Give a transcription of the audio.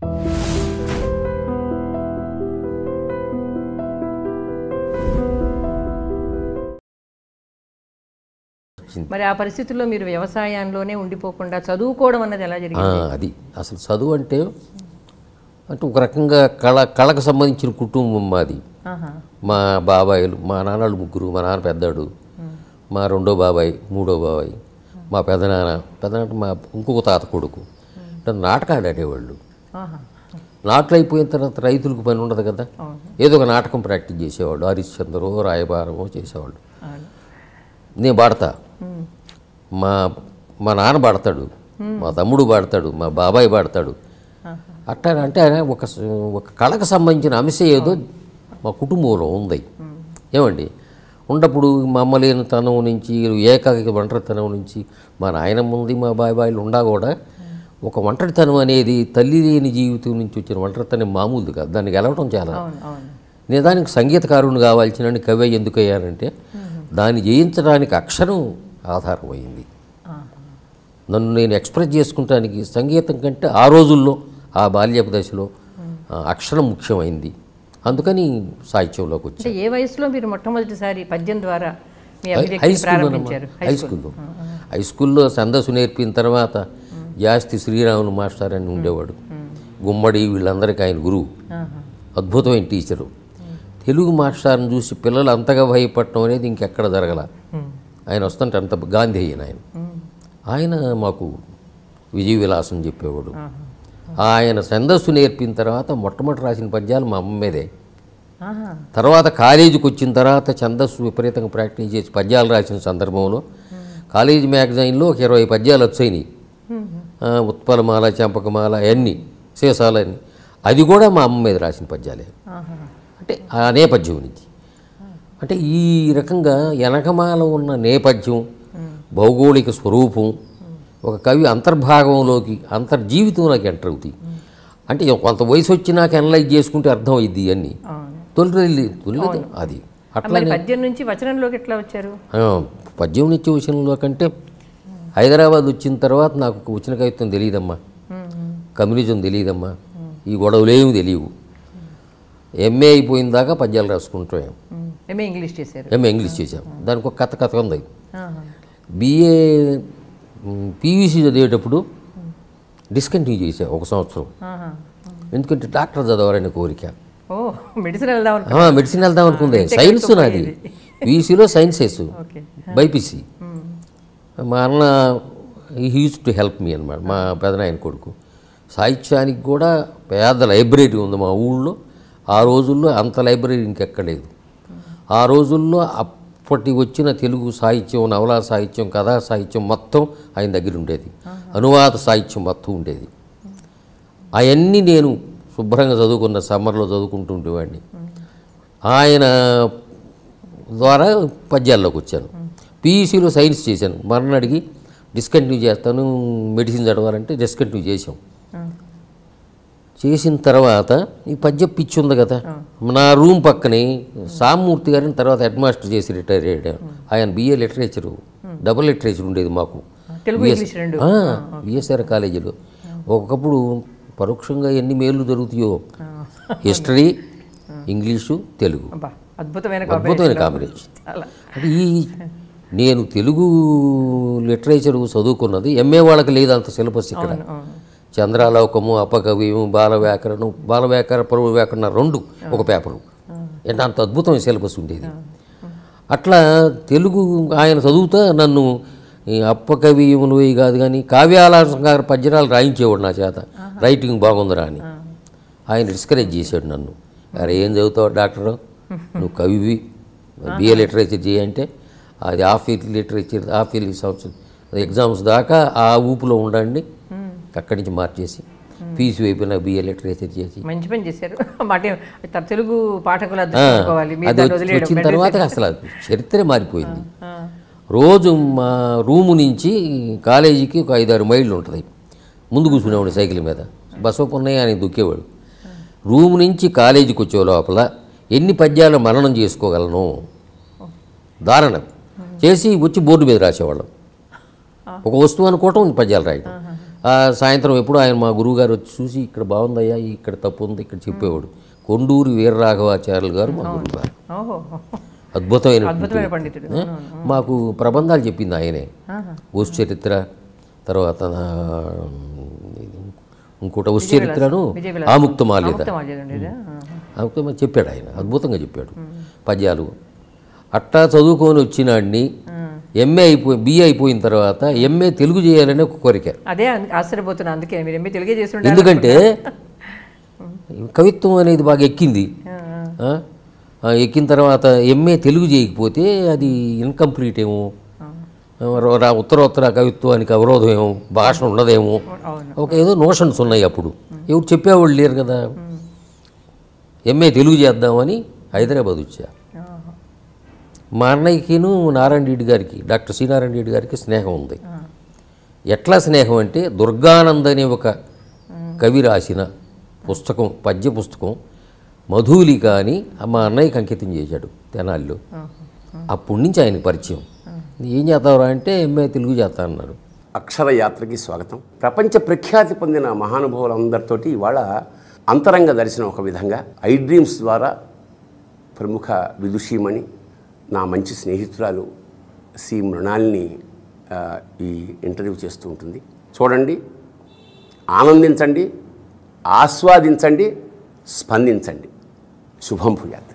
మరి ఆ పరిస్థితుల్లో మీరు వ్యవసాయంలోనే ఉండిపోకుండా చదువుకోవడం అన్నది ఎలా ఆ, జరిగింది అది అసలు చదువు అంటే అంటే ఒక రకంగా కళ కళకు సంబంధించిన కుటుంబం మాది ఆహా. మా బాబాయిలు మా నాన్నలు ముగ్గురు మా నాన్న పెద్దాడు మా రెండో బాబాయ్ మూడో బాబాయ్ మా పెదనాన్న పెదనాన్న మా ఇంకొక తాత కొడుకు అంటే నాటకాలు ఆడేవాళ్ళు ఆహా. నాట్లు అయిపోయిన తర్వాత రైతులకు పని ఉండదు కదా అవును. ఏదో ఒక నాటకం ప్రాక్టీస్ చేసేవాళ్ళు హరిశ్చంద్రో రాయబారమో చేసేవాళ్ళు అవును. నేను పాడతా మా మా నాన్న పాడతాడు మా తమ్ముడు పాడతాడు మా బాబాయ్ పాడతాడు అట్లా అంటే ఒక స- ఒక కళకు సంబంధించిన అంశం ఏదో మా కుటుంబంలో ఉంది ఏమండి ఉన్నప్పుడు మా అమ్మ లేని తనం నుంచి ఏకాకి ఒంటరితనం నుంచి మా నాయనమ్మ ఉంది మా బాబాయిలు ఉండా కూడా ఒక ఒంటరితనం అనేది తల్లి లేని జీవితం నుంచి వచ్చిన ఒంటరితనం మామూలుది కాదు దాన్ని గెలవడం చాలా అవును అవును నిజానికి సంగీతకారుని కావాల్సిన కవి ఎందుకు అయ్యానంటే దాన్ని జయించడానికి అక్షరం ఆధారమైంది ఆహా. నన్ను నేను ఎక్స్ప్రెస్ చేసుకుంటానికి సంగీతం కంటే ఆ రోజుల్లో ఆ బాల్యపు దశలో ఆ, అక్షరం ముఖ్యమైంది అందుకని సాహిత్యంలోకి వచ్చి అంటే ఏ వయసులో మీరు మొట్టమొదటిసారి పద్యం ద్వారా మీ హై అభివ్యక్తిని స్కూల్లో ప్రారంభించారు హై స్కూల్లో హై స్కూల్లో ఛందస్సు నేర్పిన తర్వాత జాస్తి శ్రీరాములు మాస్టర్ అని ఉండేవాడు గుమ్మడి వీళ్ళందరికీ ఆయన గురువు ఆహా. అద్భుతమైన టీచరు తెలుగు మాస్టర్ని చూసి పిల్లలు అంతగా భయపడటం అనేది ఇంకెక్కడ జరగల ఉమ్. ఆయన వస్తుంటే అంత గాంధీ అయిన ఆయన ఆయన మాకు విజయ విలాసం చెప్పేవాడు ఆయన ఛందస్సు నేర్పిన తర్వాత మొట్టమొదటి రాసిన పద్యాలు మా అమ్మ మీదే ఆహా. తర్వాత కాలేజీకి వచ్చిన తర్వాత ఛందస్సు విపరీతంగా ప్రాక్టీస్ చేసి పద్యాలు రాసిన సందర్భంలో కాలేజీ మ్యాగజైన్లో ఒక ఇరవై పద్యాలు వచ్చాయి ఆ, ఉత్పలమాల చంపకమాల అవన్నీ సీసాలన్నీ అది కూడా మా అమ్మ మీద రాసిన పద్యాలే ఆహా. అంటే ఆ నేపథ్యం నుంచి అంటే ఈ రకంగా వెనకమాల ఉన్న నేపథ్యం భౌగోళిక స్వరూపం ఒక కవి అంతర్భాగంలోకి అంతర్జీవితంలోకి ఎంటర్ అవుతాయి అంటే ఇక కొంత వయసు వచ్చినాక అనలైజ్ చేసుకుంటే అర్థం అయింది అన్నీ అవును తొలి తొలి అది అట్లా మరి పద్యం నుంచి వచనంలోకి ఎట్లా వచ్చారు ఆ, పద్యం నిత్య విషయంలో కంటే హైదరాబాద్ వచ్చిన తర్వాత నాకు వచ్చిన కవిత్వం తెలియదమ్మా కమ్యూనిజం తెలియదమ్మా ఈ గొడవలేమి తెలియవు ఎంఏ అయిపోయిన దాకా పద్యాలు రాసుకుంటాం ఎంఏ ఇంగ్లీష్ చేశారు ఎంఏ ఇంగ్లీష్ చేసాం దానికి ఒక కథ కథ ఉంది ఆహా. బిఏ పీవీసీ చదివేటప్పుడు డిస్కంటిన్యూ చేసా ఒక సంవత్సరం ఆహా. ఎందుకంటే డాక్టర్ చదవాలనే కోరిక ఓ మెడిసిన్ వెళ్దాం అనుకో ఆ, మెడిసిన్ వెళ్దాం అనుకుందే సైన్స్ నాది పీయూసీలో సైన్సెస్ ఓకే బైపీసీ మా అన్న ఈ హ్యూజ్ టు హెల్ప్ మీ అనమాట మా పెదనాయన కొడుకు సాహిత్యానికి కూడా పెద్ద లైబ్రరీ ఉంది మా ఊళ్ళో ఆ రోజుల్లో అంత లైబ్రరీ ఇంకెక్కడ లేదు ఆ రోజుల్లో అప్పటి వచ్చిన తెలుగు సాహిత్యం నవలా సాహిత్యం కథా సాహిత్యం మొత్తం ఆయన దగ్గర ఉండేది అనువాద సాహిత్యం మొత్తం ఉండేది అవన్నీ నేను శుభ్రంగా చదువుకున్న సమ్మర్లో చదువుకుంటూ ఉండేవాడిని ఆయన ద్వారా పద్యాల్లోకి వచ్చాను పీఈసీలో సైన్స్ చేశాను మరణ అడిగి డిస్కంటిన్యూ చేస్తాను మెడిసిన్ చదవాలంటే డిస్కంటిన్యూ చేసాం చేసిన తర్వాత ఈ పద్య పిచ్చి ఉంది కదా నా రూమ్ పక్కనే సామూర్తి గారిని తర్వాత హెడ్ మాస్టర్ చేసి రిటైర్ అయ్యాడు ఆయన బిఏ లిటరేచరు డబుల్ లిటరేచర్ ఉండేది మాకు తెలుగు ఇంగ్లీష్ రెండు విఎస్ఆర్ కాలేజీలో ఒకప్పుడు పరోక్షంగా ఎన్ని మేలు జరుగుతాయో హిస్టరీ ఇంగ్లీషు తెలుగు అబ్బా అద్భుతమైన అద్భుతమైన కాంబినేషన్ చాలా అంటే ఈ నేను తెలుగు లిటరేచర్ చదువుకున్నది ఎంఏ వాళ్ళకి లేదు అంత సిలబస్ ఇక్కడ అవును. చంద్రాలోకము అపకవ్యము బాల వ్యాకరణం బాల వ్యాకరణ పరువు వ్యాకరణ రెండు ఒక పేపరు అంటే అంత అద్భుతమైన సిలబస్ ఉండేది అట్లా తెలుగు ఆయన చదువుతా నన్ను ఈ అప్పకవియములు ఇవి కాదు కానీ కావ్యాలంకార పద్యనాలు రాయించేవాడు నా చేత రైటింగ్ బాగుందిరా అని ఆయన డిస్కరేజ్ చేశాడు నన్ను అరే ఏం చదువుతావు డాక్టర్ నువ్వు కవివి బిఏ లిటరేచర్ చేయంటే అది half year literature half year సంవత్సరం ఎగ్జామ్స్ దాకా ఆ ఊపులో ఉండండి అక్కడి నుంచి మార్చేసి ఫీజు వైపు నాకు బిఏ లిటరేచర్ చేసి మంచి పని చేశారు మాట త- తెలుగు పాఠకులు ఆ, అర్థం చేసుకోవాలి మీరు అది దాన్ని వచ్చి- వదిలేయడం వచ్చిన తర్వాత అసలు అది చరిత్ర మారిపోయింది ఆ, రోజు మా రూము నుంచి కాలేజీకి ఒక ఐదారు మైళ్ళు ఉంటుంది ముందు కూర్చునేవాడు సైకిల్ మీద బసవపున్నయ్య అని దుక్కేవాడు రూము నుంచి కాలేజీకి వచ్చే లోపల ఎన్ని పద్యాలు మననం చేసుకోగలను ధారణ చేసి వచ్చి బోర్డు మీద రాసేవాళ్ళం ఒక వస్తువు అనుకోవటం పద్యాలు రాయటం ఆ సాయంత్రం ఎప్పుడు ఆయన మా గురువు గారు వచ్చి చూసి ఇక్కడ బాగుందయ్యా ఇక్కడ తప్పు ఉంది ఇక్కడ చెప్పేవాడు కొండూరు వీరరాఘవాచార్యులు గారు మా గురువు గారు ఓహో అద్భుతమైన అద్భుతమైన పండితుడు ఏ? మాకు ప్రబంధాలు చెప్పింది ఆయనే ఆహా. ఓసు చరిత్ర తర్వాత ఆ, ఇంకోటి ఓసు చరిత్రను విజయవిలాసం. ఆముక్తమాల్యత ఉత్తమాల్యద ఉండేదా? ఆహా. ఆముక్తమాల్యద చెప్పాడు ఆయన అద్భుతంగా చెప్పాడు పద్యాలు అట్టా చదువుకొని వచ్చినాడిని ఎంఏ అయిపోయి బిఏ అయిపోయిన తర్వాత ఎంఏ తెలుగు చేయాలనే ఒక కోరిక అదే అన్- ఆశ్చర్యపోతున్నా అందుకే మీరు ఎంబీ తెలుగే చేసి ఉండాలి ఎందుకంటే కవిత్వం అనేది బాగా ఎక్కింది ఆ? ఆ, ఎక్కిన తర్వాత ఎంఏ తెలుగు చేయకపోతే అది ఇన్కంప్లీట్ ఏమో ర- రా- ఉత్తరోత్తర కవిత్వానికి అవరోధం ఏమో భాష ఉండదేమో అవును ఒక ఏదో నోషన్స్ ఉన్నాయి అప్పుడు ఎవరు చెప్పేవాళ్ళు లేరు కదా ఎంఏ తెలుగు చేద్దామని హైదరాబాద్ వచ్చా ఆహా. మా అన్నయ్యకిను నారాయణ రెడ్డి గారికి డాక్టర్ సి నారాయణ రెడ్డి గారికి స్నేహం ఉంది ఎట్లా స్నేహం అంటే దుర్గానంద్ అనే ఒక కవి రాసిన పుస్తకం పద్య పుస్తకం మధులిక అని మా అన్నయ్యకి అంకితం చేశాడు తెనాలిలో అప్పటి నుంచి ఆయనకి పరిచయం ఏం చేస్తావురా అంటే ఎంఏ తెలుగు చేస్తా అన్నాడు అక్షర యాత్రకి స్వాగతం ప్రపంచ ప్రఖ్యాతి పొందిన మహానుభావులందరితోటి ఇవాళ అంతరంగ దర్శనం ఒక విధంగా ఐ డ్రీమ్స్ ద్వారా ప్రముఖ విదుషీమణి నా మంచి స్నేహితురాలు సి మృణాల్ని ఆ, ఈ ఇంటర్వ్యూ చేస్తూ ఉంటుంది చూడండి ఆనందించండి ఆస్వాదించండి స్పందించండి శుభం భూయాత్